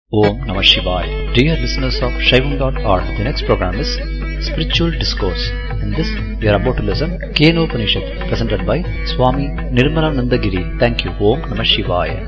Om Namah Shivaya. Dear listeners of Shaivam.org, the next program is Spiritual Discourse. In this, we are about to listen Keno Upanishad, presented by Swami Nirmalananda Giri. Thank you. Om Namah Shivaya.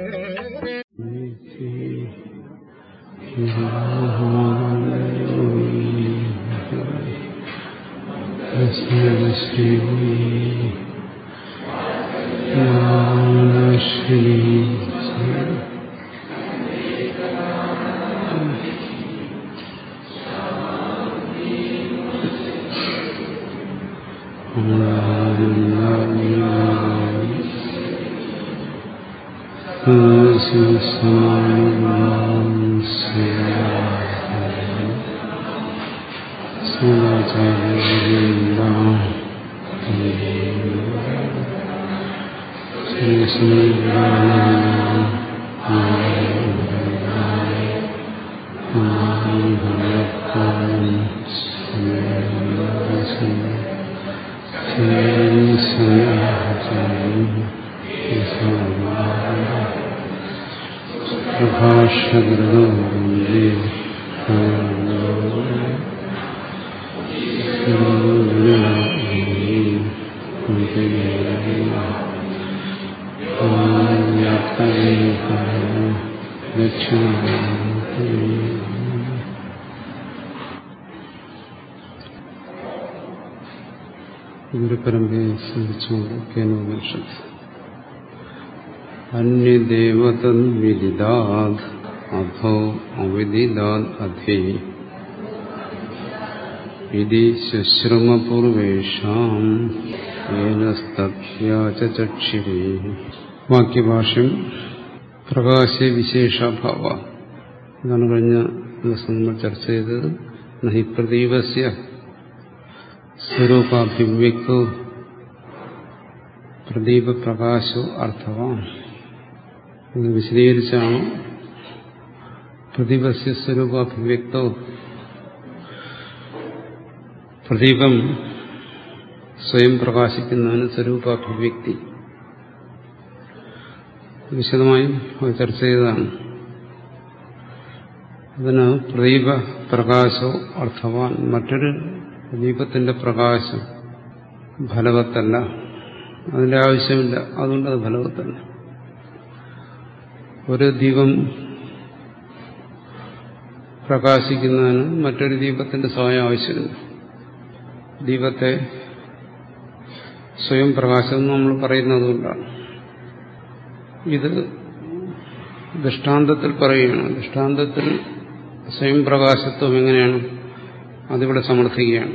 ഗുരുപരമ്പരയെ സ്മരിച്ചുകൊണ്ട് കേനോപനിഷത്ത് അന്യദേവതൻ വിദിതാത് അധോ അവിദിതാത് അധേ ഇതി ശുശ്രമപൂർവേഷാം ഏനസ്തഭ്യാചക്ഷിരേ വാക്യഭാഷ്യം പ്രകാശ വിശേഷാഭാവ ഇതാണ് കഴിഞ്ഞ ദിവസം നമ്മൾ ചർച്ച ചെയ്തത് നഹി പ്രദീപസ്യ സ്വരൂപാഭിവ്യക്തോ പ്രദീപപ്രകാശോ അർത്ഥവാൻ ഇത് വിശദീകരിച്ചാണ് പ്രദീപസ്യ സ്വരൂപാഭിവ്യക്തോ പ്രദീപം സ്വയം പ്രകാശിക്കുന്നതിന് സ്വരൂപാഭിവ്യക്തി വിശദമായും ചർച്ച ചെയ്തതാണ് അതിന് പ്രദീപ പ്രകാശോ അർത്ഥവാൻ മറ്റൊരു ദീപത്തിന്റെ പ്രകാശം ഫലവത്തല്ല അതിന്റെ ആവശ്യമില്ല അതുകൊണ്ട് അത് ഫലവത്തല്ല ഒരു ദീപം പ്രകാശിക്കുന്നതിന് മറ്റൊരു ദീപത്തിന്റെ സ്വയം ആവശ്യമില്ല ദീപത്തെ സ്വയം പ്രകാശം നമ്മൾ പറയുന്നത് കൊണ്ടാണ് ഇത് ദൃഷ്ടാന്തത്തിൽ പറയുകയാണ് ദൃഷ്ടാന്തത്തിൽ സ്വയം പ്രകാശത്വം എങ്ങനെയാണ് അതിവിടെ സമർത്ഥിക്കുകയാണ്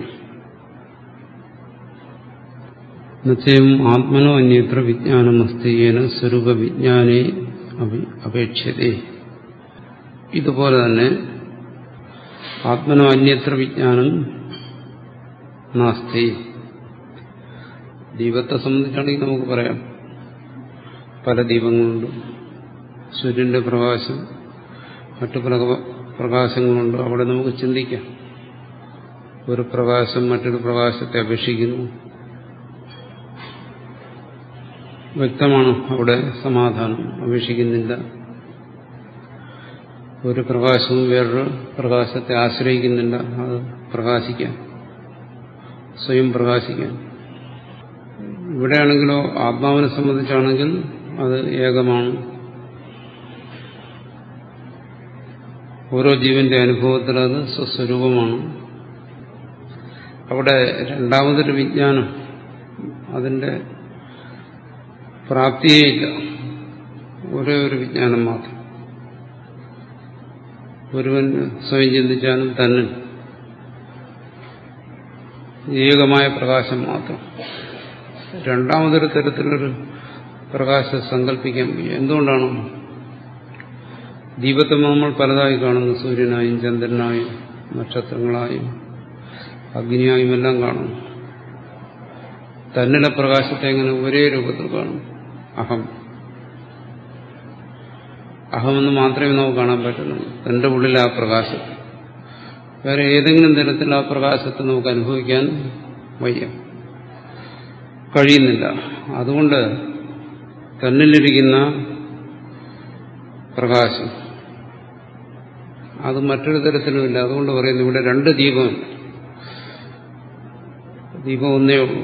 നിശ്ചയം ആത്മനോ അന്യത്ര വിജ്ഞാനമസ്തിയേന സ്വരൂപ വിജ്ഞാനെ അപേക്ഷ്യതേ ഇതുപോലെ തന്നെ ആത്മനോ അന്യത്ര വിജ്ഞാനം നാസ്തി ദീപത്തെ സംബന്ധിച്ചാണെങ്കിൽ നമുക്ക് പറയാം പല ദീപങ്ങളുണ്ട് സൂര്യന്റെ പ്രകാശം മറ്റു പ്രകാശങ്ങളുണ്ട് അവിടെ നമുക്ക് ചിന്തിക്കാം ഒരു പ്രകാശം മറ്റൊരു പ്രകാശത്തെ അപേക്ഷിക്കുന്നു വ്യക്തമാണ് അവിടെ സമാധാനം അപേക്ഷിക്കുന്നില്ല ഒരു പ്രകാശവും വേറൊരു പ്രകാശത്തെ ആശ്രയിക്കുന്നില്ല അത് പ്രകാശിക്കാൻ സ്വയം പ്രകാശിക്കാൻ ഇവിടെയാണെങ്കിലോ ആത്മാവിനെ സംബന്ധിച്ചാണെങ്കിൽ അത് ഏകമാണ് ഓരോ ജീവന്റെ അനുഭവത്തിൽ അത് സ്വസ്വരൂപമാണ് അവിടെ രണ്ടാമതൊരു വിജ്ഞാനം അതിന്റെ പ്രാപ്തിയേയില്ല ഒരേ ഒരു വിജ്ഞാനം മാത്രം ഒരുവൻ സ്വയം ചിന്തിച്ചാലും തന്നെ ഏകമായ പ്രകാശം മാത്രം രണ്ടാമതൊരു തരത്തിലൊരു പ്രകാശം സങ്കല്പിക്കാൻ വയ്യ എന്തുകൊണ്ടാണ് ദീപത്തെ നമ്മൾ പലതായി കാണുന്നു സൂര്യനായും ചന്ദ്രനായും നക്ഷത്രങ്ങളായും അഗ്നിയായും എല്ലാം കാണുന്നു തന്നിലെ പ്രകാശത്തെ എങ്ങനെ ഒരേ രൂപത്തിൽ കാണും അഹം അഹമെന്ന് മാത്രമേ നമുക്ക് കാണാൻ പറ്റുന്നുള്ളൂ തന്റെ ഉള്ളിൽ ആ പ്രകാശത്തെ വേറെ ഏതെങ്കിലും തരത്തിൽ ആ പ്രകാശത്തെ നമുക്ക് അനുഭവിക്കാൻ വയ്യ കഴിയുന്നില്ല അതുകൊണ്ട് തന്നിലിരിക്കുന്ന പ്രകാശം അത് മറ്റൊരു തരത്തിലുമില്ല അതുകൊണ്ട് പറയുന്നു ഇവിടെ രണ്ട് ദീപമുണ്ട് ദീപം ഒന്നേ ഉള്ളൂ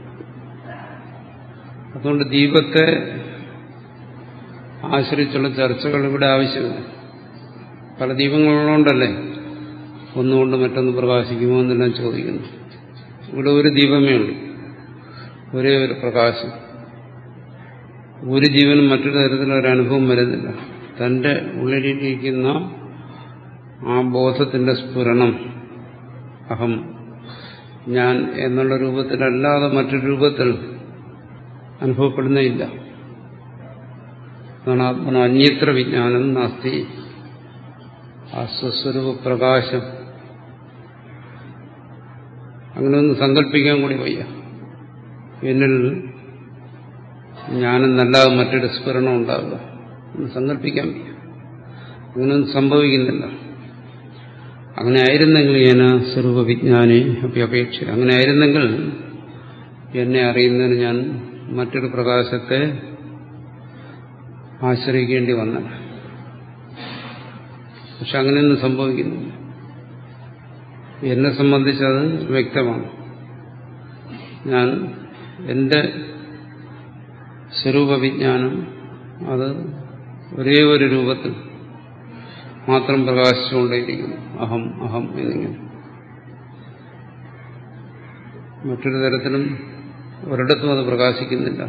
അതുകൊണ്ട് ദീപത്തെ ആശ്രയിച്ചുള്ള ചർച്ചകൾ ഇവിടെ ആവശ്യമില്ല പല ദീപങ്ങളുള്ളതുകൊണ്ടല്ലേ ഒന്നുകൊണ്ട് മറ്റൊന്ന് പ്രകാശിക്കുമോ എന്നെല്ലാം ചോദിക്കുന്നു ഇവിടെ ഒരു ദീപമേ ഉള്ളൂ ഒരേ ഒരു പ്രകാശം ഒരു ജീവനും മറ്റൊരു തരത്തിലൊരു അനുഭവം വരുന്നില്ല തന്റെ ഉള്ളിലിരിക്കുന്ന ആ ബോധത്തിന്റെ സ്ഫുരണം അഹം ഞാൻ എന്നുള്ള രൂപത്തിലല്ലാതെ മറ്റൊരു രൂപത്തിൽ അനുഭവപ്പെടുന്നേയില്ല അതാണ് ആത്മന അന്യത്ര വിജ്ഞാനം നാസ്തി ആ സ്വസ്വരൂപ പ്രകാശം അങ്ങനെ ഒന്ന് സങ്കല്പിക്കാൻ കൂടി വയ്യ എന്നിൽ ഞാനെന്നല്ലാതെ മറ്റൊരു സ്ഫുരണം ഉണ്ടാവുക ഒന്ന് സങ്കല്പിക്കാൻ വയ്യ അങ്ങനെയൊന്നും സംഭവിക്കുന്നില്ല അങ്ങനെ ആയിരുന്നെങ്കിൽ ഞാൻ സ്വരൂപ വിജ്ഞാനി അപ്പി അപേക്ഷ അങ്ങനെ ആയിരുന്നെങ്കിൽ എന്നെ അറിയുന്നതിന് ഞാൻ മറ്റൊരു പ്രകാശത്തെ ആശ്രയിക്കേണ്ടി വന്നത് പക്ഷെ അങ്ങനെയൊന്നും സംഭവിക്കുന്നില്ല എന്നെ സംബന്ധിച്ചത് വ്യക്തമാണ് ഞാൻ എന്റെ സ്വരൂപ വിജ്ഞാനം അത് ഒരേ ഒരു രൂപത്തിൽ മാത്രം പ്രകാശിച്ചുകൊണ്ടേയിരിക്കുന്നു അഹം അഹം എന്നിങ്ങനെ മറ്റൊരു തരത്തിലും ഒരിടത്തും അത് പ്രകാശിക്കുന്നില്ല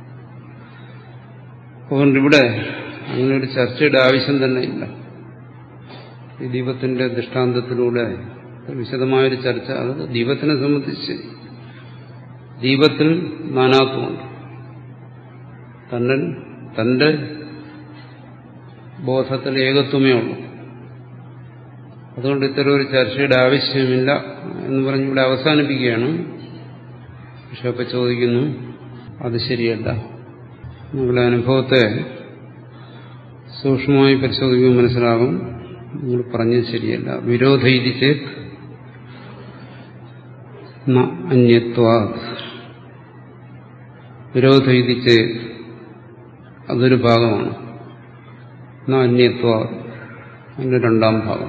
അതുകൊണ്ട് ഇവിടെ അങ്ങനെ ഒരു ചർച്ചയുടെ ആവശ്യം തന്നെ ഇല്ല ഈ ദീപത്തിന്റെ ദൃഷ്ടാന്തത്തിലൂടെ വിശദമായൊരു ചർച്ച അത് ദീപത്തിനെ സംബന്ധിച്ച് ദീപത്തിൽ നാനാത്വമുണ്ട് തന്നെ തന്റെ ബോധത്തിൽ ഏകത്വമേ ഉള്ളൂ അതുകൊണ്ട് ഇത്തരം ഒരു ചർച്ചയുടെ ആവശ്യമില്ല എന്ന് പറഞ്ഞ് ഇവിടെ അവസാനിപ്പിക്കുകയാണ് പക്ഷെ അപ്പൊ ചോദിക്കുന്നു അത് ശരിയല്ല നിങ്ങളുടെ അനുഭവത്തെ സൂക്ഷ്മമായി പരിശോധിക്കുമ്പോൾ മനസ്സിലാകും നിങ്ങൾ പറഞ്ഞത് ശരിയല്ല വിരോധ ഇത് ചേത് അന്യത്വ വിരോധ ഇത് ചേത് അതൊരു ഭാഗമാണ് അന്യത്വ അതിന്റെ രണ്ടാം ഭാഗം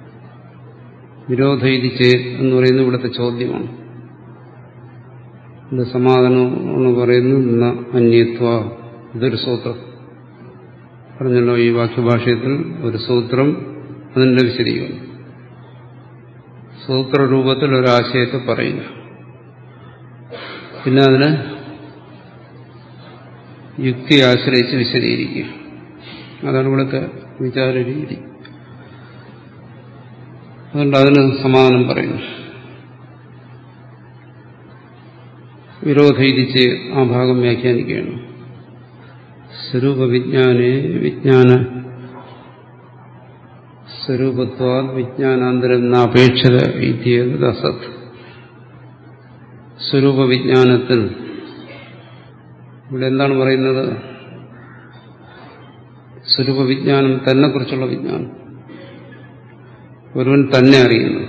വിരോധ ഇത് ചേത് എന്ന് പറയുന്നത് ഇവിടുത്തെ ചോദ്യമാണ് ഇവിടെ സമാധാനം എന്ന് പറയുന്നു അന്യത്വ ഇതൊരു സൂത്രം പറഞ്ഞല്ലോ ഈ വാക്യഭാഷയത്തിൽ ഒരു സൂത്രം അതിന്റെ വിശദീകരണം സൂത്രരൂപത്തിൽ ഒരാശയത്തെ പറയുക പിന്നെ അതിനെ യുക്തി ആശ്രയിച്ച് വിശദീകരിക്കുക അതാണ് ഇവിടുത്തെ വിചാര രീതി അതുകൊണ്ട് അതിന് സമാധാനം പറയുന്നു വിരോധയിച്ച് ആ ഭാഗം വ്യാഖ്യാനിക്കുകയാണ് സ്വരൂപ വിജ്ഞാനെ വിജ്ഞാന സ്വരൂപത്വാ വിജ്ഞാനാന്തരം നാപേക്ഷത ഇത്യത് അസത് സ്വരൂപ വിജ്ഞാനത്തിൽ ഇവിടെ എന്താണ് പറയുന്നത് സ്വരൂപ വിജ്ഞാനം തന്നെ കുറിച്ചുള്ള വിജ്ഞാനം ഒരുവൻ തന്നെ അറിയുന്നു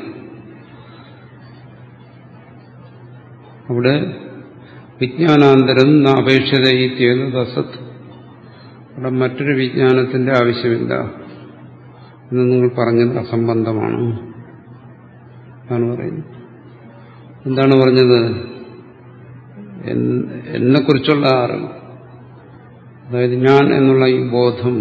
അവിടെ വിജ്ഞാനാന്തരം അപേക്ഷത ഇത്യത് അസത് അവിടെ മറ്റൊരു വിജ്ഞാനത്തിന്റെ ആവശ്യമില്ല എന്ന് നിങ്ങൾ പറഞ്ഞത് അസംബന്ധമാണ് എന്നാണ് പറയുന്നത് എന്താണ് പറഞ്ഞത് എന്നെക്കുറിച്ചുള്ള അറിവ് അതായത് ഞാൻ എന്നുള്ള ഈ ബോധം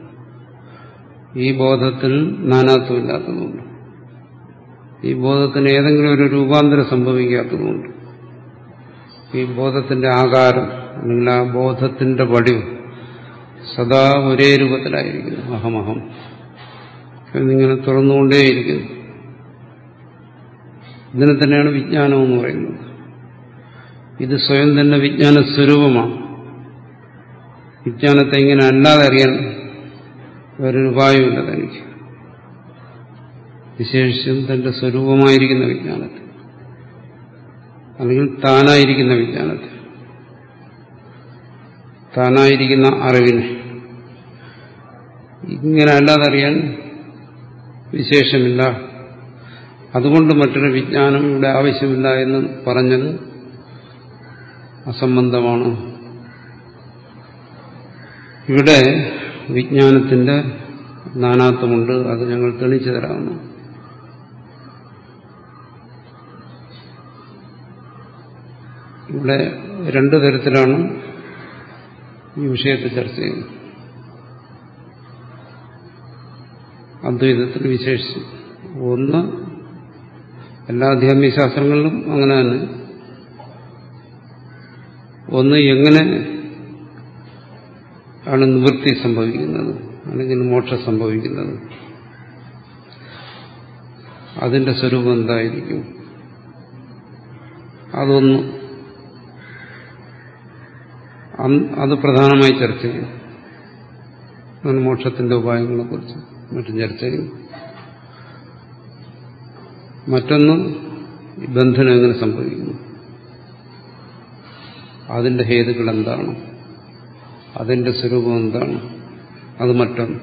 ഈ ബോധത്തിൽ നാനാത്വമില്ലാത്തതുകൊണ്ട് ഈ ബോധത്തിന് ഏതെങ്കിലും ഒരു രൂപാന്തരം സംഭവിക്കാത്തതുകൊണ്ട് ഈ ബോധത്തിന്റെ ആകാരം അല്ലെങ്കിൽ ആ ബോധത്തിന്റെ വടിവ് സദാ ഒരേ രൂപത്തിലായിരിക്കുന്നു അഹമഹം എന്നിങ്ങനെ തുറന്നുകൊണ്ടേയിരിക്കുന്നു ഇതിനെ തന്നെയാണ് വിജ്ഞാനം എന്ന് പറയുന്നത് ഇത് സ്വയം തന്നെ വിജ്ഞാന സ്വരൂപമാണ് വിജ്ഞാനത്തെ ഇങ്ങനെ അല്ലാതെ അറിയാൻ വേറൊരു ഉപായമില്ല തനിക്ക് വിശേഷിച്ചും തന്റെ സ്വരൂപമായിരിക്കുന്ന വിജ്ഞാനത്തെ അല്ലെങ്കിൽ താനായിരിക്കുന്ന വിജ്ഞാനത്തെ താനായിരിക്കുന്ന അറിവിനെ ഇങ്ങനെ അല്ലാതെ അറിയാൻ വിശേഷമില്ല അതുകൊണ്ട് മറ്റൊരു വിജ്ഞാനം ഇവിടെ ആവശ്യമില്ല എന്ന് പറഞ്ഞത് അസംബന്ധമാണ് ഇവിടെ വിജ്ഞാനത്തിന്റെ നാനാത്വമുണ്ട് അത് ഞങ്ങൾ തെളിച്ചു തരാമെന്ന് ഇവിടെ രണ്ടു തരത്തിലാണ് ഈ വിഷയത്തെ ചർച്ച ചെയ്യുന്നത് അദ്വൈതത്തിൽ വിശേഷിച്ച് ഒന്ന് എല്ലാ അധ്യാത്മിക ശാസ്ത്രങ്ങളിലും അങ്ങനെ തന്നെ ഒന്ന് എങ്ങനെ ആണ് നിവൃത്തി സംഭവിക്കുന്നത് അല്ലെങ്കിൽ മോക്ഷം സംഭവിക്കുന്നത് അതിന്റെ സ്വരൂപം എന്തായിരിക്കും അതൊന്ന് അത് പ്രധാനമായി ചർച്ച ചെയ്യും അങ്ങനെ മോക്ഷത്തിന്റെ ഉപായങ്ങളെക്കുറിച്ച് മറ്റും ചർച്ച ചെയ്യും മറ്റൊന്ന് ബന്ധനം എങ്ങനെ സംഭവിക്കുന്നു അതിന്റെ ഹേതുക്കൾ എന്താണ് അതിന്റെ സ്വരൂപം എന്താണ് അത് മറ്റൊന്ന്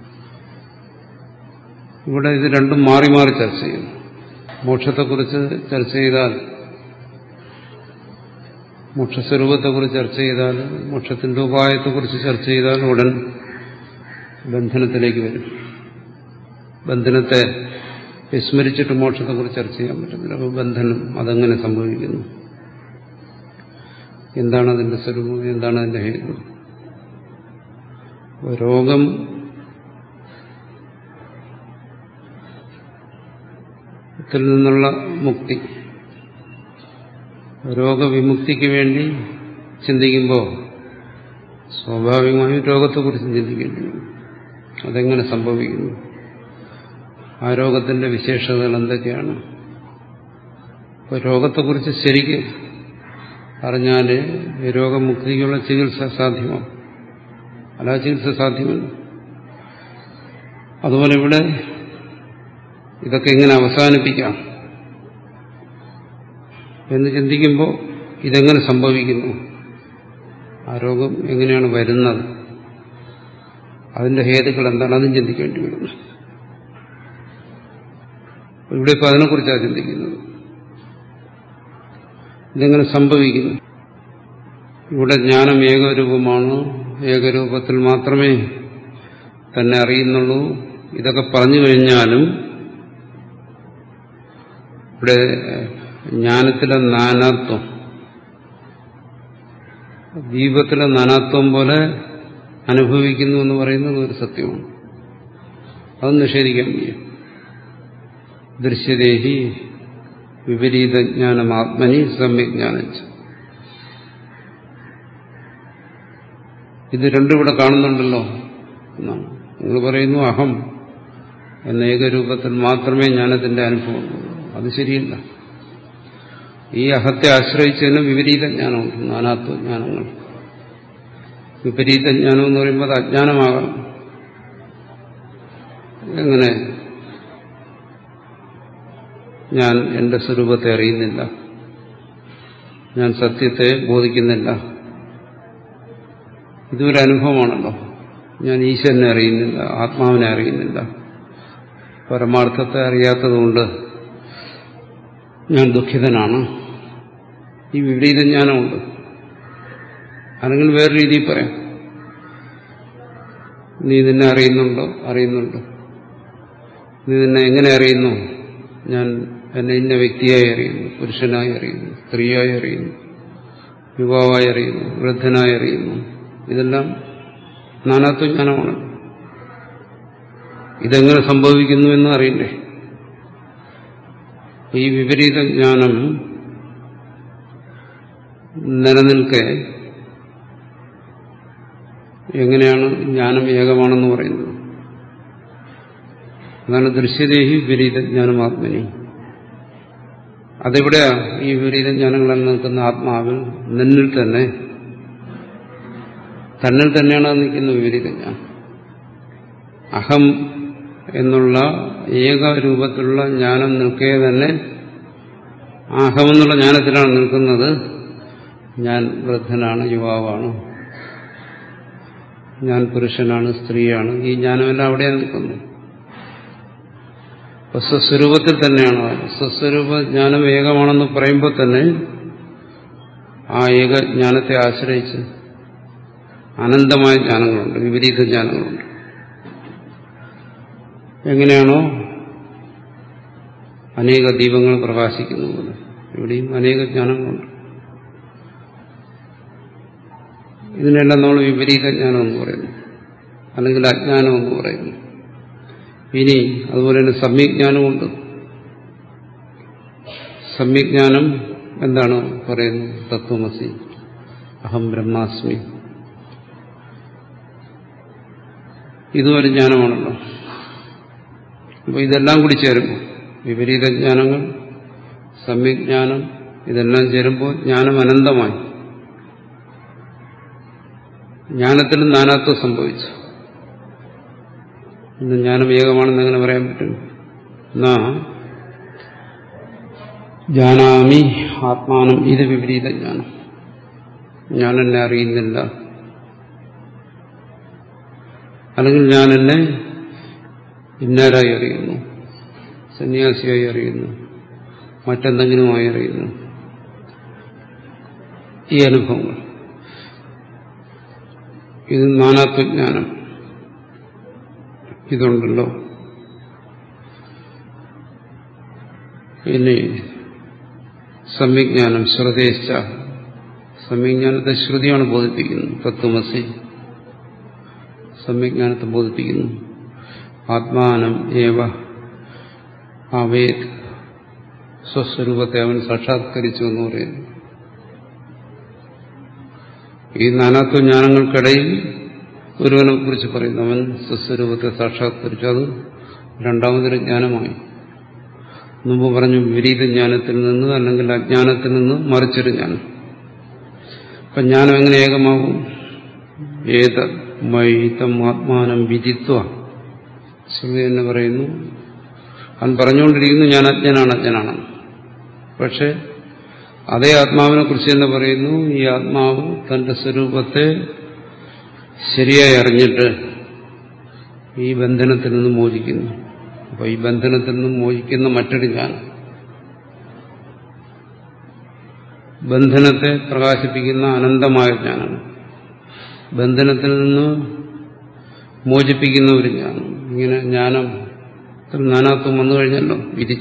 ഇവിടെ ഇത് രണ്ടും മാറി മാറി ചർച്ച ചെയ്യുന്നു മോക്ഷത്തെക്കുറിച്ച് ചർച്ച ചെയ്താൽ മോക്ഷസ്വരൂപത്തെക്കുറിച്ച് ചർച്ച ചെയ്താൽ മോക്ഷത്തിന്റെ ഉപായത്തെക്കുറിച്ച് ചർച്ച ചെയ്താൽ ഉടൻ ബന്ധനത്തിലേക്ക് വരും ബന്ധനത്തെ വിസ്മരിച്ചിട്ട് മോക്ഷത്തെക്കുറിച്ച് ചർച്ച ചെയ്യാൻ പറ്റത്തില്ല അപ്പോൾ ബന്ധനം അതെങ്ങനെ സംഭവിക്കുന്നു എന്താണ് അതിന്റെ സ്വരൂപം എന്താണ് അതിന്റെ ഹേതു രോഗം ത്തിൽ നിന്നുള്ള മുക്തി രോഗവിമുക്തിക്ക് വേണ്ടി ചിന്തിക്കുമ്പോൾ സ്വാഭാവികമായും രോഗത്തെക്കുറിച്ച് ചിന്തിക്കേണ്ടി വരും അതെങ്ങനെ സംഭവിക്കുന്നു ആ രോഗത്തിന്റെ വിശേഷതകൾ എന്തൊക്കെയാണ് ഇപ്പോൾ രോഗത്തെക്കുറിച്ച് ശരിക്ക് അറിഞ്ഞാൽ രോഗമുക്തിക്കുള്ള ചികിത്സ സാധ്യമാവും അല്ല ചികിത്സ സാധ്യമല്ല അതുപോലെ ഇവിടെ ഇതൊക്കെ എങ്ങനെ അവസാനിപ്പിക്കാം എന്ന് ചിന്തിക്കുമ്പോൾ ഇതെങ്ങനെ സംഭവിക്കുന്നു ആ രോഗം എങ്ങനെയാണ് വരുന്നത് അതിന്റെ ഹേതുക്കൾ എന്താണ് അതും ചിന്തിക്കേണ്ടി വരുന്നു ഇവിടെ ഇപ്പം അതിനെക്കുറിച്ചാണ് ചിന്തിക്കുന്നത് ഇതെങ്ങനെ സംഭവിക്കുന്നു ഇവിടെ ജ്ഞാനം ഏകരൂപമാണ് ഏകരൂപത്തിൽ മാത്രമേ തന്നെ അറിയുന്നുള്ളൂ ഇതൊക്കെ പറഞ്ഞു കഴിഞ്ഞാലും ഇവിടെ ജ്ഞാനത്തിലെ നാനാത്വം ദീപത്തിലെ നാനാത്വം പോലെ അനുഭവിക്കുന്നു എന്ന് പറയുന്നത് ഒരു സത്യമാണ് അത് നിഷേധിക്കാൻ വയ്യ ദൃശ്യദേഹി വിപരീത ജ്ഞാനമാത്മനി സമ്യജ്ഞാനിച്ചു ഇത് രണ്ടും ഇവിടെ കാണുന്നുണ്ടല്ലോ എന്നാണ് നിങ്ങൾ പറയുന്നു അഹം എന്ന ഏകരൂപത്തിൽ മാത്രമേ ജ്ഞാനത്തിന്റെ അനുഭവം അത് ശരിയല്ല ഈ അഹത്തെ ആശ്രയിച്ചതിന് വിപരീത ജ്ഞാനമുണ്ട് നാനാത്വ ജ്ഞാനങ്ങൾ വിപരീത ജ്ഞാനം എന്ന് പറയുമ്പോൾ അത് അജ്ഞാനമാകാം എങ്ങനെ ഞാൻ എന്റെ സ്വരൂപത്തെ അറിയുന്നില്ല ഞാൻ സത്യത്തെ ബോധിക്കുന്നില്ല ഇതൊരു അനുഭവമാണല്ലോ ഞാൻ ഈശ്വരനെ അറിയുന്നില്ല ആത്മാവിനെ അറിയുന്നില്ല പരമാർത്ഥത്തെ അറിയാത്തതുകൊണ്ട് ഞാൻ ദുഃഖിതനാണ് ഈ വിപരീത ജ്ഞാനമുണ്ട് അല്ലെങ്കിൽ വേറെ രീതിയിൽ പറയാം നീ നിന്നെ അറിയുന്നുണ്ടോ അറിയുന്നുണ്ടോ നീ നിന്നെ എങ്ങനെ അറിയുന്നു ഞാൻ എന്നെ ഇന്ന വ്യക്തിയായി അറിയുന്നു പുരുഷനായി അറിയുന്നു സ്ത്രീയായി അറിയുന്നു യുവാവായി അറിയുന്നു വൃദ്ധനായി അറിയുന്നു ഇതെല്ലാം നാനാത്വജ്ഞാനമാണ് ഇതെങ്ങനെ സംഭവിക്കുന്നു എന്ന് അറിയണ്ടേ ഈ വിപരീത ജ്ഞാനം നിലനിൽക്കെ എങ്ങനെയാണ് ജ്ഞാനം ഏകമാണെന്ന് പറയുന്നത് അതാണ് ദൃശ്യദേഹി വിപരീത ജ്ഞാനമാത്മനി അതെവിടെയാ ഈ വിപരീത ജ്ഞാനങ്ങളിൽ നിൽക്കുന്ന ആത്മാവിൽ നിന്നിൽ തന്നെ തന്നിൽ തന്നെയാണ് നിൽക്കുന്ന വിപരീത ജ്ഞാനം അഹം എന്നുള്ള ഏക രൂപത്തിലുള്ള ജ്ഞാനം നിൽക്കേ തന്നെ അഹമെന്നുള്ള ജ്ഞാനത്തിലാണ് നിൽക്കുന്നത് ഞാൻ വൃദ്ധനാണ് യുവാവാണ് ഞാൻ പുരുഷനാണ് സ്ത്രീയാണ് ഈ ജ്ഞാനമെല്ലാം അവിടെയാണ് നിൽക്കുന്നത് അപ്പൊ സ്വസ്വരൂപത്തിൽ തന്നെയാണ് സ്വസ്വരൂപ ജ്ഞാനം ഏകമാണെന്ന് പറയുമ്പോൾ തന്നെ ആ ഏക ജ്ഞാനത്തെ ആശ്രയിച്ച് അനന്തമായ ജ്ഞാനങ്ങളുണ്ട് വിപരീത ജ്ഞാനങ്ങളുണ്ട് എങ്ങനെയാണോ അനേക ദീപങ്ങൾ പ്രകാശിക്കുന്നത് പോലെ ഇവിടെയും അനേക ജ്ഞാനങ്ങളുണ്ട് ഇതിനെല്ലാം നമ്മൾ വിപരീത ജ്ഞാനം എന്ന് പറയുന്നു അല്ലെങ്കിൽ അജ്ഞാനം എന്ന് പറയുന്നു ഇനി അതുപോലെ തന്നെ സമ്യജ്ഞാനമുണ്ട് സമ്യജ്ഞാനം എന്താണ് പറയുന്നത് തത്വമസി അഹം ബ്രഹ്മാസ്മി ഇതും ഒരു ജ്ഞാനമാണല്ലോ അപ്പോൾ ഇതെല്ലാം കൂടി ചേരുമ്പോൾ വിപരീത ജ്ഞാനങ്ങൾ സമ്യജ്ഞാനം ഇതെല്ലാം ചേരുമ്പോൾ ജ്ഞാനം അനന്തമായി ജ്ഞാനത്തിലും നാനാത്വം സംഭവിച്ചു ഇന്ന് ജ്ഞാനം ഏകമാണെന്ന് എങ്ങനെ പറയാൻ പറ്റും എന്നാ ജാനാമി ആത്മാനം ഇത് വിപരീത ജ്ഞാനം ഞാൻ എന്നെ അറിയുന്നില്ല അല്ലെങ്കിൽ ഞാൻ എന്നെ ഇന്നാരായി അറിയുന്നു സന്യാസിയായി അറിയുന്നു മറ്റെന്തെങ്കിലുമായി അറിയുന്നു ഈ അനുഭവങ്ങൾ ഇത് നാനാത്വജ്ഞാനം ഇതുണ്ടല്ലോ പിന്നെ സമ്യജ്ഞാനം ശ്രുതേശ്ച സമ്യജ്ഞാനത്തെ ശ്രുതിയാണ് ബോധിപ്പിക്കുന്നത് തത്വമസി സമ്യജ്ഞാനത്തെ ബോധിപ്പിക്കുന്നു ആത്മാനം ഏവ ആവേത് സ്വസ്വരൂപത്തെ അവൻ സാക്ഷാത്കരിച്ചു എന്ന് പറയുന്നു ഈ നാനാത്വ ജ്ഞാനങ്ങൾക്കിടയിൽ ഒരുവനെ കുറിച്ച് പറയുന്നു അവൻ സ്വസ്വരൂപത്തെ സാക്ഷാത്കരിച്ചു അത് രണ്ടാമതൊരു ജ്ഞാനമായി മുമ്പ് പറഞ്ഞു വിപരീത ജ്ഞാനത്തിൽ നിന്ന് അല്ലെങ്കിൽ അജ്ഞാനത്തിൽ നിന്ന് മറിച്ചൊരു ജ്ഞാനം അപ്പം ജ്ഞാനം എങ്ങനെ ഏകമാകും ഏത മൈതം ആത്മാനം വിധിത്വ ശ്രുതി എന്ന് പറയുന്നു അവൻ പറഞ്ഞുകൊണ്ടിരിക്കുന്നു ഞാൻ അജ്ഞനാണ് അജ്ഞനാണ് പക്ഷെ അതേ ആത്മാവിനെ കുറിച്ച് തന്നെ പറയുന്നു ഈ ആത്മാവ് തന്റെ സ്വരൂപത്തെ ശരിയായി അറിഞ്ഞിട്ട് ഈ ബന്ധനത്തിൽ നിന്ന് മോചിക്കുന്നു അപ്പൊ ഈ ബന്ധനത്തിൽ നിന്നും മോചിക്കുന്ന മറ്റൊരു ഞാൻ ബന്ധനത്തെ പ്രകാശിപ്പിക്കുന്ന അനന്തമായ ജ്ഞാനാണ് ബന്ധനത്തിൽ നിന്ന് മോചിപ്പിക്കുന്ന ഒരു ജ്ഞാനം ഇങ്ങനെ ജ്ഞാനം നാനാത്വം വന്നു കഴിഞ്ഞല്ലോ വിധിച്ച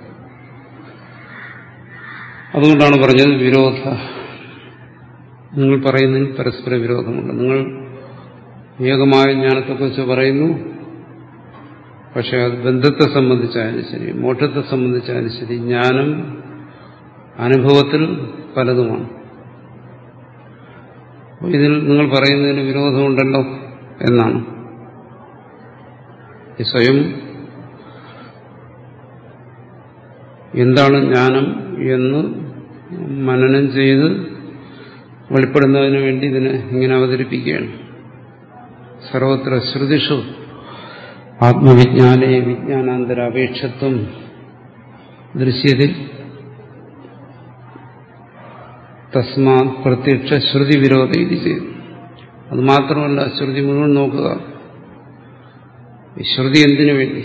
അതുകൊണ്ടാണ് പറഞ്ഞത് വിരോധ നിങ്ങൾ പറയുന്നതിൽ പരസ്പര വിരോധമുണ്ട് നിങ്ങൾ ഏകമായ ജ്ഞാനത്തെക്കുറിച്ച് പറയുന്നു പക്ഷെ അത് ബന്ധത്തെ സംബന്ധിച്ചായാലും ശരി മോക്ഷത്തെ സംബന്ധിച്ചായാലും ശരി ജ്ഞാനം അനുഭവത്തിൽ പലതുമാണ് ഇതിൽ നിങ്ങൾ പറയുന്നതിന് വിരോധമുണ്ടല്ലോ എന്നാണ് ഈ സ്വയം എന്താണ് ജ്ഞാനം എന്ന് മനനം ചെയ്ത് വെളിപ്പെടുന്നതിന് വേണ്ടി ഇതിനെ ഇങ്ങനെ അവതരിപ്പിക്കുകയാണ് സർവത്ര ശ്രുതിഷു ആത്മവിജ്ഞാനേ വിജ്ഞാനാന്തര അപേക്ഷത്വം ദൃശ്യത്തിൽ തസ്മാ പ്രത്യക്ഷ ശ്രുതി വിരോധ ഇത് ചെയ്തു അത് മാത്രമല്ല ശ്രുതി മുഴുവൻ നോക്കുക ഈ ശ്രുതി എന്തിനു വേണ്ടി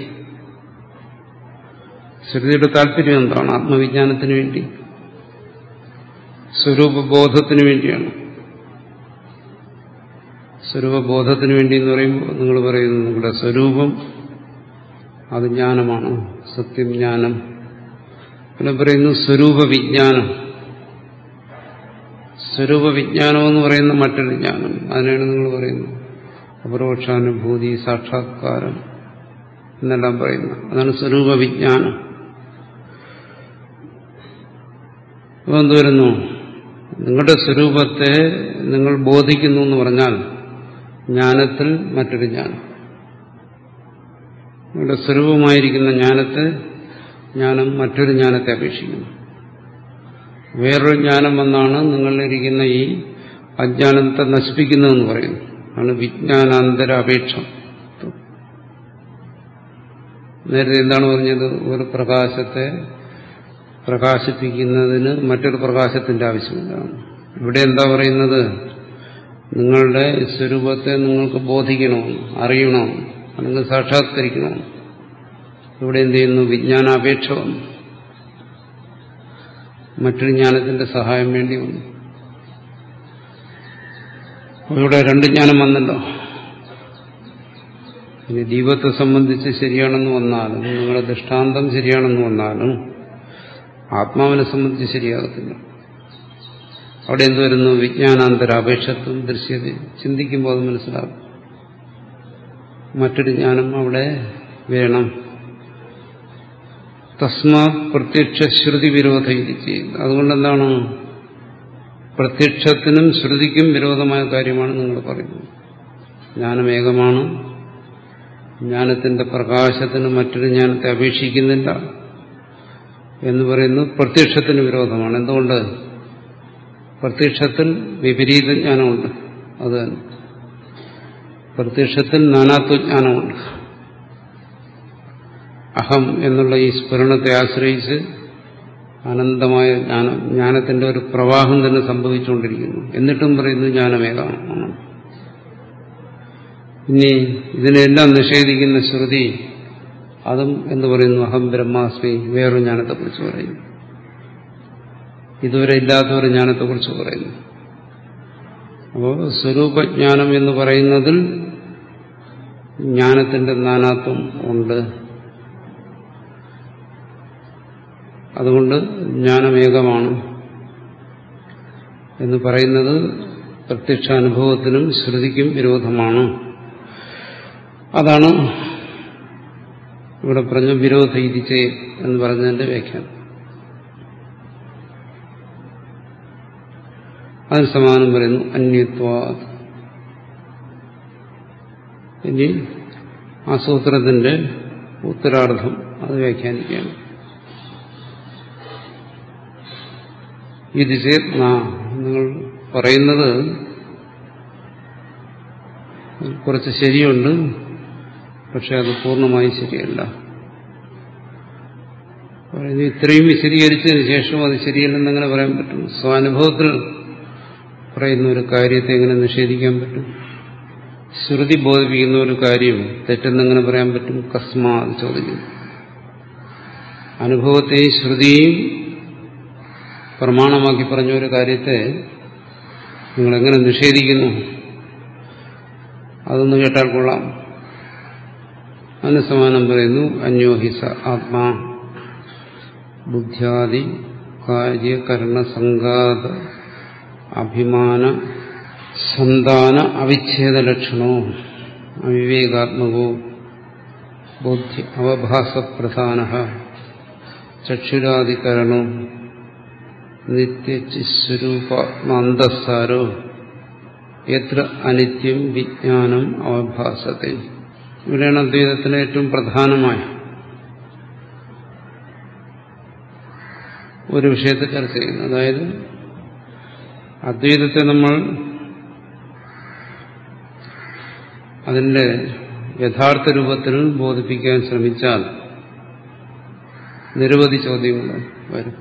ശ്രുതിയുടെ താല്പര്യം എന്താണ് ആത്മവിജ്ഞാനത്തിന് വേണ്ടി സ്വരൂപബോധത്തിന് വേണ്ടിയാണ് സ്വരൂപബോധത്തിന് വേണ്ടി എന്ന് പറയുമ്പോൾ നിങ്ങൾ പറയുന്നു നിങ്ങളുടെ സ്വരൂപം അത് ജ്ഞാനമാണ് സത്യം ജ്ഞാനം പിന്നെ പറയുന്നു സ്വരൂപ വിജ്ഞാനം സ്വരൂപ വിജ്ഞാനം എന്ന് പറയുന്ന മറ്റൊരു ജ്ഞാനം അതിനാണ് നിങ്ങൾ പറയുന്നത് അപരോക്ഷാനുഭൂതി സാക്ഷാത്കാരം എന്നെല്ലാം പറയുന്നു അതാണ് സ്വരൂപ വിജ്ഞാനം അപ്പോൾ എന്ത് വരുന്നു നിങ്ങളുടെ സ്വരൂപത്തെ നിങ്ങൾ ബോധിക്കുന്നു എന്ന് പറഞ്ഞാൽ ജ്ഞാനത്തിൽ മറ്റൊരു ജ്ഞാനം നിങ്ങളുടെ സ്വരൂപമായിരിക്കുന്ന ജ്ഞാനത്തെ ജ്ഞാനം മറ്റൊരു ജ്ഞാനത്തെ അപേക്ഷിക്കുന്നു വേറൊരു ജ്ഞാനം വന്നാണ് നിങ്ങളിലിരിക്കുന്ന ഈ അജ്ഞാനത്തെ നശിപ്പിക്കുന്നതെന്ന് പറയുന്നു ആണ് വിജ്ഞാനാന്തര അപേക്ഷ നേരത്തെ എന്താണ് പറഞ്ഞത് ഒരു പ്രകാശത്തെ പ്രകാശിപ്പിക്കുന്നതിന് മറ്റൊരു പ്രകാശത്തിന്റെ ആവശ്യമില്ല ഇവിടെ എന്താ പറയുന്നത് നിങ്ങളുടെ സ്വരൂപത്തെ നിങ്ങൾക്ക് ബോധിക്കണമെന്ന് അറിയണമെന്ന് അല്ലെങ്കിൽ സാക്ഷാത്കരിക്കണമെന്ന് ഇവിടെ എന്ത് ചെയ്യുന്നു വിജ്ഞാനാപേക്ഷ വന്നു മറ്റൊരു ജ്ഞാനത്തിന്റെ സഹായം വേണ്ടി വന്നു ഇവിടെ രണ്ട് ജ്ഞാനം വന്നല്ലോ ഇനി ദീപത്തെ സംബന്ധിച്ച് ശരിയാണെന്ന് വന്നാലും നിങ്ങളുടെ ദൃഷ്ടാന്തം ശരിയാണെന്ന് വന്നാലും ആത്മാവിനെ സംബന്ധിച്ച് ശരിയാകത്തില്ല അവിടെ എന്ത് വരുന്നു വിജ്ഞാനാന്തരാപേക്ഷത്വം ദൃശ്യത ചിന്തിക്കുമ്പോൾ അത് മനസ്സിലാകും മറ്റൊരു ജ്ഞാനം അവിടെ വേണം തസ്മാത് പ്രത്യക്ഷ ശ്രുതി വിരോധ ഇത് ചെയ്യുന്നത് അതുകൊണ്ട് എന്താണ് പ്രത്യക്ഷത്തിനും ശ്രുതിക്കും വിരോധമായ കാര്യമാണ് നിങ്ങൾ പറയുന്നത് ജ്ഞാനം ഏകമാണ് ജ്ഞാനത്തിന്റെ പ്രകാശത്തിന് മറ്റൊരു ജ്ഞാനത്തെ അപേക്ഷിക്കുന്നില്ല എന്ന് പറയുന്നത് പ്രത്യക്ഷത്തിന് വിരോധമാണ് എന്തുകൊണ്ട് പ്രത്യക്ഷത്തിൽ വിപരീത ജ്ഞാനമുണ്ട് അത് തന്നെ പ്രത്യക്ഷത്തിൽ നാനാത്വജ്ഞാനമുണ്ട് അഹം എന്നുള്ള ഈ സ്ഫുരണത്തെ ആശ്രയിച്ച് അനന്തമായ ജ്ഞാനം ജ്ഞാനത്തിന്റെ ഒരു പ്രവാഹം തന്നെ സംഭവിച്ചുകൊണ്ടിരിക്കുന്നു എന്നിട്ടും പറയുന്നു ജ്ഞാനമേതാണ് ഇനി ഇതിനെല്ലാം നിഷേധിക്കുന്ന ശ്രുതി അതും എന്ന് പറയുന്നു അഹം ബ്രഹ്മാസ്മി വേറൊരു ജ്ഞാനത്തെക്കുറിച്ച് പറയുന്നു ഇതുവരെ ഇല്ലാത്ത ഒരു ജ്ഞാനത്തെക്കുറിച്ച് പറയുന്നു അപ്പോൾ സ്വരൂപജ്ഞാനം എന്ന് പറയുന്നതിൽ ജ്ഞാനത്തിന്റെ നാനാത്വം ഉണ്ട് അതുകൊണ്ട് ജ്ഞാനമേകമാണ് എന്ന് പറയുന്നത് പ്രത്യക്ഷ അനുഭവത്തിനും ശ്രുതിക്കും വിരോധമാണ് അതാണ് ഇവിടെ പറഞ്ഞ വിരോധ ഇതിച്ചേ എന്ന് പറഞ്ഞതിന്റെ വ്യാഖ്യാനം അതിന് സമാനം പറയുന്നു അന്യത്വാ ഇനി ആ സൂത്രത്തിന്റെ ഉത്തരാർത്ഥം അത് വ്യാഖ്യാനിക്കുകയാണ് ഇത് ചേർന്ന നിങ്ങൾ പറയുന്നത് കുറച്ച് ശരിയുണ്ട് പക്ഷെ അത് പൂർണ്ണമായി ശരിയല്ല പറയുന്നത് ഇത്രയും വിശദീകരിച്ചതിന് ശേഷം അത് ശരിയല്ലെന്ന് എങ്ങനെ പറയാൻ പറ്റും സ്വാനുഭവത്തിൽ പറയുന്ന ഒരു കാര്യത്തെ എങ്ങനെ നിഷേധിക്കാൻ പറ്റും ശ്രുതി ബോധിപ്പിക്കുന്ന ഒരു കാര്യം തെറ്റെന്നെങ്ങനെ പറയാൻ പറ്റും കസ്മാ അത് ചോദിക്കുന്നു അനുഭവത്തെയും ശ്രുതിയും പ്രമാണമാക്കി പറഞ്ഞ ഒരു കാര്യത്തെ നിങ്ങൾ എങ്ങനെ നിഷേധിക്കുന്നു അതൊന്ന് കേട്ടാൽ കൊള്ളാം അതിന് സമാനം പറയുന്നു അന്യോഹിസ ആത്മാ ബുദ്ധ്യാദി കാര്യകരണ സംഘാത അഭിമാന സന്താന അവിച്ഛേദ ലക്ഷണോ അവിവേകാത്മകോ ബുദ്ധി അവഭാസപ്രധാന ചക്ഷുരാദികരണോ നിത്യസ്വരൂപാത്മാന്തസാരോ എത്ര അനിത്യം വിജ്ഞാനം അവഭാസത്തെ ഇവിടെയാണ് അദ്വൈതത്തിന് ഏറ്റവും പ്രധാനമായ ഒരു വിഷയത്തെ ചർച്ച ചെയ്യുന്നത് അതായത് അദ്വൈതത്തെ നമ്മൾ അതിന്റെ യഥാർത്ഥ രൂപത്തിൽ ബോധിപ്പിക്കാൻ ശ്രമിച്ചാൽ നിരവധി ചോദ്യങ്ങൾ വരും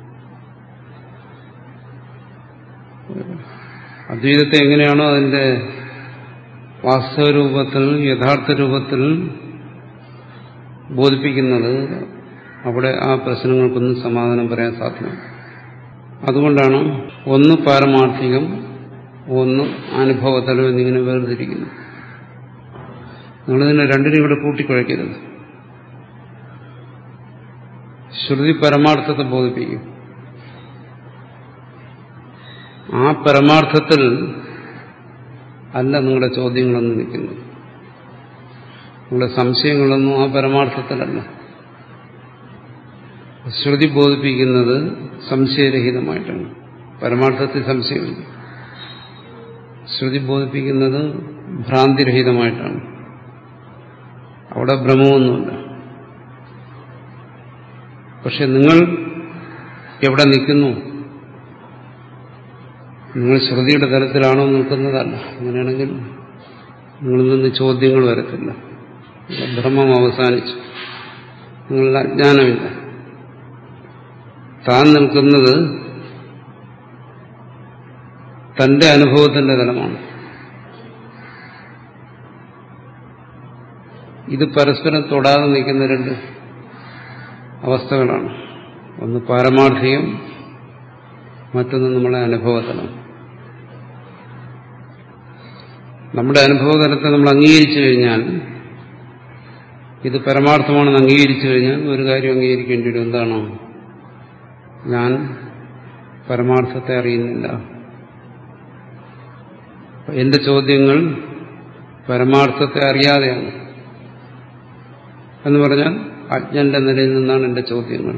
അദ്വൈതത്തെ എങ്ങനെയാണോ അതിന്റെ വാസ്തവ രൂപത്തിൽ യഥാർത്ഥ രൂപത്തിൽ ബോധിപ്പിക്കുന്നത് അവിടെ ആ പ്രശ്നങ്ങൾക്കൊന്നും സമാധാനം പറയാൻ സാധ്യമല്ല അതുകൊണ്ടാണ് ഒന്ന് പാരമാർത്ഥികം ഒന്ന് അനുഭവതലം എന്നിങ്ങനെ വേർതിരിക്കുന്നു നിങ്ങളിതിനെ രണ്ടിനും ഇവിടെ കൂട്ടിക്കുഴയ്ക്കരുത് ശ്രുതി പരമാർത്ഥത്തെ ബോധിപ്പിക്കും ആ പരമാർത്ഥത്തിൽ അല്ല നിങ്ങളുടെ ചോദ്യങ്ങളൊന്നും നിൽക്കുന്നത് നിങ്ങളുടെ സംശയങ്ങളൊന്നും ആ പരമാർത്ഥത്തിലല്ല ശ്രുതി ബോധിപ്പിക്കുന്നത് സംശയരഹിതമായിട്ടാണ് പരമാർത്ഥത്തിൽ സംശയമില്ല ശ്രുതി ബോധിപ്പിക്കുന്നത് ഭ്രാന്തിരഹിതമായിട്ടാണ് അവിടെ ഭ്രമമൊന്നുമില്ല പക്ഷെ നിങ്ങൾ എവിടെ നിൽക്കുന്നു നിങ്ങൾ ശ്രുതിയുടെ തലത്തിലാണോ നിൽക്കുന്നതല്ല അങ്ങനെയാണെങ്കിൽ നിങ്ങളിൽ നിന്ന് ചോദ്യങ്ങൾ വരത്തില്ല ഭ്രമം അവസാനിച്ചു നിങ്ങളുടെ അജ്ഞാനമില്ല താൻ നിൽക്കുന്നത് തന്റെ അനുഭവത്തിന്റെ തലമാണ് ഇത് പരസ്പരം തൊടാതെ നിൽക്കുന്ന രണ്ട് അവസ്ഥകളാണ് ഒന്ന് പാരമാർത്ഥികം മറ്റൊന്ന് നമ്മളെ അനുഭവതലം നമ്മുടെ അനുഭവതലത്തെ നമ്മൾ അംഗീകരിച്ചു കഴിഞ്ഞാൽ ഇത് പരമാർത്ഥമാണെന്ന് അംഗീകരിച്ചു കഴിഞ്ഞാൽ ഒരു കാര്യം അംഗീകരിക്കേണ്ടി വരും എന്താണോ ഞാൻ പരമാർത്ഥത്തെ അറിയുന്നില്ല എന്റെ ചോദ്യങ്ങൾ പരമാർത്ഥത്തെ അറിയാതെയാണ് എന്ന് പറഞ്ഞാൽ അജ്ഞന്റെ നിലയിൽ നിന്നാണ് എന്റെ ചോദ്യങ്ങൾ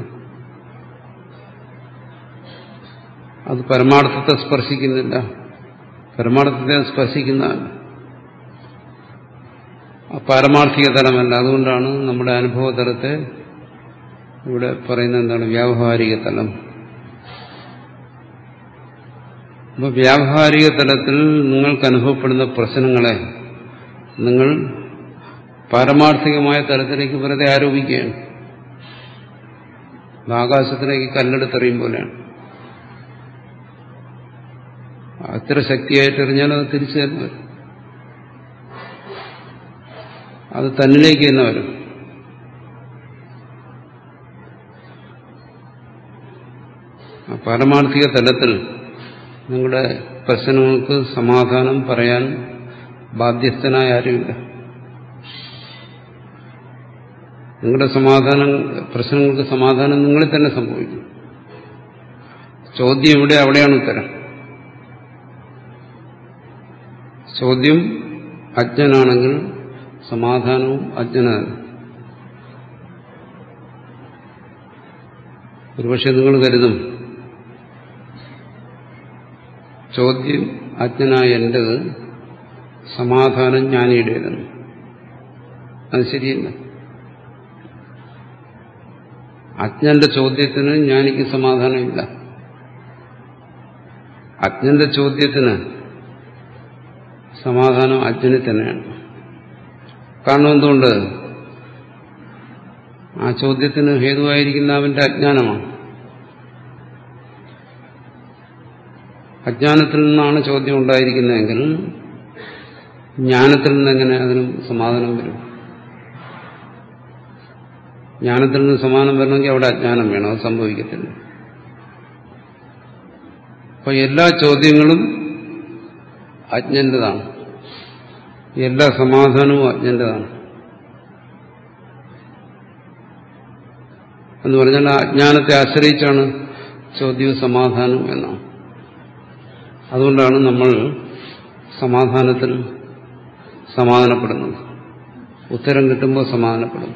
അത് പരമാർത്ഥത്തെ സ്പർശിക്കുന്നില്ല പരമാർത്ഥത്തെ സ്പർശിക്കുന്നതാണ് പാരമാർത്ഥിക തലമല്ല അതുകൊണ്ടാണ് നമ്മുടെ അനുഭവ തലത്തെ ഇവിടെ പറയുന്നത് എന്താണ് വ്യാവഹാരിക തലം അപ്പൊ വ്യാവഹാരിക തലത്തിൽ നിങ്ങൾക്ക് അനുഭവപ്പെടുന്ന പ്രശ്നങ്ങളെ നിങ്ങൾ പാരമാർത്ഥികമായ തലത്തിലേക്ക് വെറുതെ ആരോപിക്കുകയാണ് ആകാശത്തിലേക്ക് കല്ലെടുത്തെറിയും പോലെയാണ് അത്ര ശക്തിയായിട്ട് എറിഞ്ഞാൽ അത് തിരിച്ചു തന്നെ വരും അത് തന്നിലേക്ക് തന്നെ വരും പാരമാർത്ഥിക തലത്തിൽ നിങ്ങളുടെ പ്രശ്നങ്ങൾക്ക് സമാധാനം പറയാൻ ബാധ്യസ്ഥനായ ആരുമില്ല നിങ്ങളുടെ സമാധാനം പ്രശ്നങ്ങൾക്ക് സമാധാനം നിങ്ങളിൽ തന്നെ സംഭവിക്കും ചോദ്യം ഇവിടെ അവിടെയാണ് ഉത്തരം ചോദ്യം അജ്ഞനാണെങ്കിൽ സമാധാനവും അജ്ഞനാണ് ഒരുപക്ഷെ നിങ്ങൾ കരുതും ചോദ്യം അജ്ഞനായ എന്റേത് സമാധാനം ജ്ഞാനിയുടേതാണ് അത് ശരിയല്ല അജ്ഞന്റെ ചോദ്യത്തിന് ജ്ഞാനിക്ക് സമാധാനമില്ല അജ്ഞന്റെ ചോദ്യത്തിന് സമാധാനം അജ്ഞനിൽ തന്നെയാണ് കാരണം എന്തുകൊണ്ട് ആ ചോദ്യത്തിന് ഹേതുവായിരിക്കുന്ന അവന്റെ അജ്ഞാനമാണ് അജ്ഞാനത്തിൽ നിന്നാണ് ചോദ്യം ഉണ്ടായിരിക്കുന്നതെങ്കിൽ ജ്ഞാനത്തിൽ നിന്ന് എങ്ങനെ അതിനും സമാധാനം വരും ജ്ഞാനത്തിൽ നിന്ന് സമാനം വരണമെങ്കിൽ അവിടെ അജ്ഞാനം വേണം അത് സംഭവിക്കത്തില്ല അപ്പൊ എല്ലാ ചോദ്യങ്ങളും അജ്ഞന്റേതാണ് എല്ലാ സമാധാനവും അജ്ഞന്റേതാണ് എന്ന് പറഞ്ഞാൽ ആ അജ്ഞാനത്തെ ആശ്രയിച്ചാണ് ചോദ്യവും സമാധാനവും എന്നാണ് അതുകൊണ്ടാണ് നമ്മൾ സമാധാനത്തിൽ സമാധാനപ്പെടുന്നത് ഉത്തരം കിട്ടുമ്പോൾ സമാധാനപ്പെടുന്നു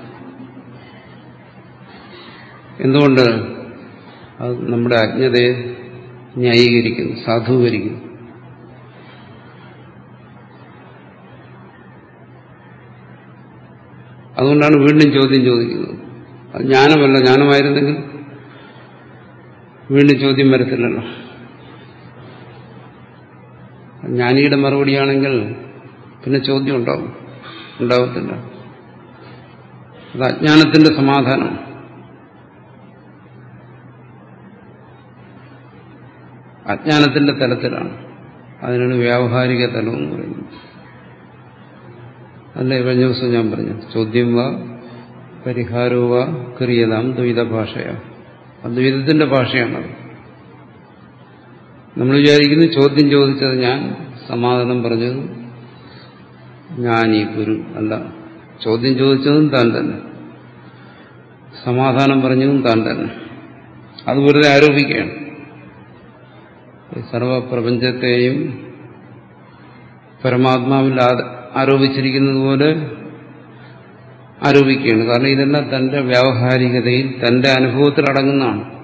എന്തുകൊണ്ട് അത് നമ്മുടെ അജ്ഞതയെ ന്യായീകരിക്കുന്നു സാധൂകരിക്കുന്നു അതുകൊണ്ടാണ് വീണ്ടും ചോദ്യം ചോദിക്കുന്നത് അത് ജ്ഞാനമല്ല ജ്ഞാനമായിരുന്നെങ്കിൽ വീണ്ടും ചോദ്യം വരത്തില്ലല്ലോ ജ്ഞാനിയുടെ മറുപടിയാണെങ്കിൽ പിന്നെ ചോദ്യം ഉണ്ടാവും ഉണ്ടാവത്തില്ല അത് അജ്ഞാനത്തിന്റെ സമാധാനം അജ്ഞാനത്തിന്റെ തലത്തിലാണ് അതിനാണ് വ്യാവഹാരിക തലം എന്ന് പറയുന്നത് അല്ലേ കഴിഞ്ഞ ദിവസം ഞാൻ പറഞ്ഞു ചോദ്യം വാ പരിഹാരവും വാ ക്രിയതാം ദ്വൈത ഭാഷയാ അദ്വൈതത്തിന്റെ ഭാഷയാണത് നമ്മൾ വിചാരിക്കുന്നു ചോദ്യം ചോദിച്ചത് ഞാൻ സമാധാനം പറഞ്ഞത് ഞാൻ ഈ ഗുരു അല്ല ചോദ്യം ചോദിച്ചതും താൻ തന്നെ സമാധാനം പറഞ്ഞതും താൻ തന്നെ അത് വെറുതെ ആരോപിക്കുകയാണ് സർവപ്രപഞ്ചത്തെയും പരമാത്മാവിൽ ആരോപിച്ചിരിക്കുന്നത് പോലെ ആരോപിക്കുകയാണ് കാരണം ഇതെല്ലാം തന്റെ വ്യാവഹാരികതയിൽ തന്റെ അനുഭവത്തിൽ അടങ്ങുന്നതാണ്